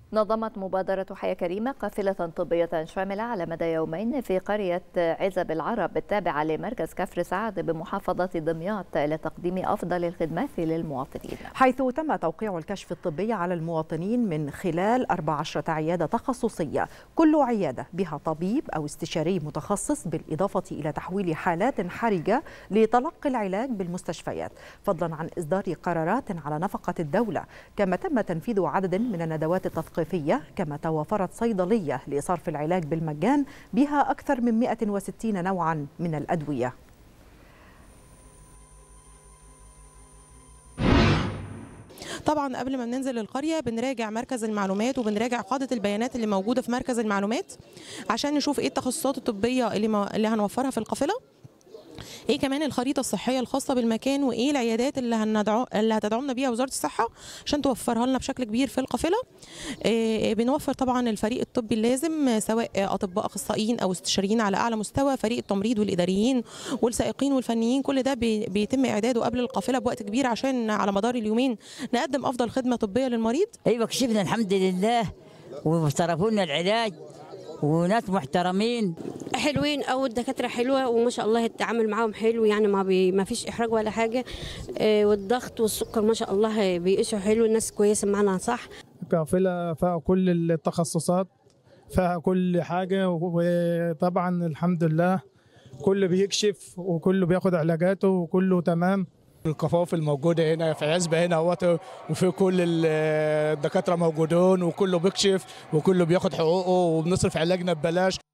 نظمت مبادرة حياة كريمة قافلة طبية شاملة على مدى يومين في قرية عزب العرب التابعة لمركز كفر سعد بمحافظة دمياط لتقديم أفضل الخدمات للمواطنين حيث تم توقيع الكشف الطبي على المواطنين من خلال 14 عيادة تخصصية كل عيادة بها طبيب أو استشاري متخصص بالإضافة إلى تحويل حالات حرجة لتلقي العلاج بالمستشفيات فضلا عن إصدار قرارات على نفقة الدولة كما تم تنفيذ عدد من الندوات التثقيفية كما توافرت صيدلية لصرف العلاج بالمجان بها أكثر من 160 نوعا من الأدوية طبعا قبل ما بننزل القريه بنراجع مركز المعلومات وبنراجع قاعده البيانات اللي موجوده في مركز المعلومات عشان نشوف ايه التخصصات الطبيه اللي, ما اللي هنوفرها في القافله ايه كمان الخريطه الصحيه الخاصه بالمكان وايه العيادات اللي هندعو اللي هتدعمنا بيها وزاره الصحه عشان توفرها لنا بشكل كبير في القافله إيه بنوفر طبعا الفريق الطبي اللازم سواء اطباء اخصائيين او استشاريين على اعلى مستوى فريق التمريض والاداريين والسائقين والفنيين كل ده بي بيتم اعداده قبل القافله بوقت كبير عشان على مدار اليومين نقدم افضل خدمه طبيه للمريض ايوه كشفنا الحمد لله وصرفوا لنا العلاج وناس محترمين حلوين او الدكاتره حلوه وما شاء الله التعامل معاهم حلو يعني ما بي ما فيش احراج ولا حاجه آه والضغط والسكر ما شاء الله بيقيسوا حلو الناس كويسه معانا صح قافله فيها كل التخصصات فيها كل حاجه وطبعا الحمد لله كله بيكشف وكله بياخد علاجاته وكله تمام القفافل موجوده هنا في عزبه هنا اهوت وفي كل الدكاتره موجودون وكله بيكشف وكله بياخد حقوقه وبنصرف علاجنا ببلاش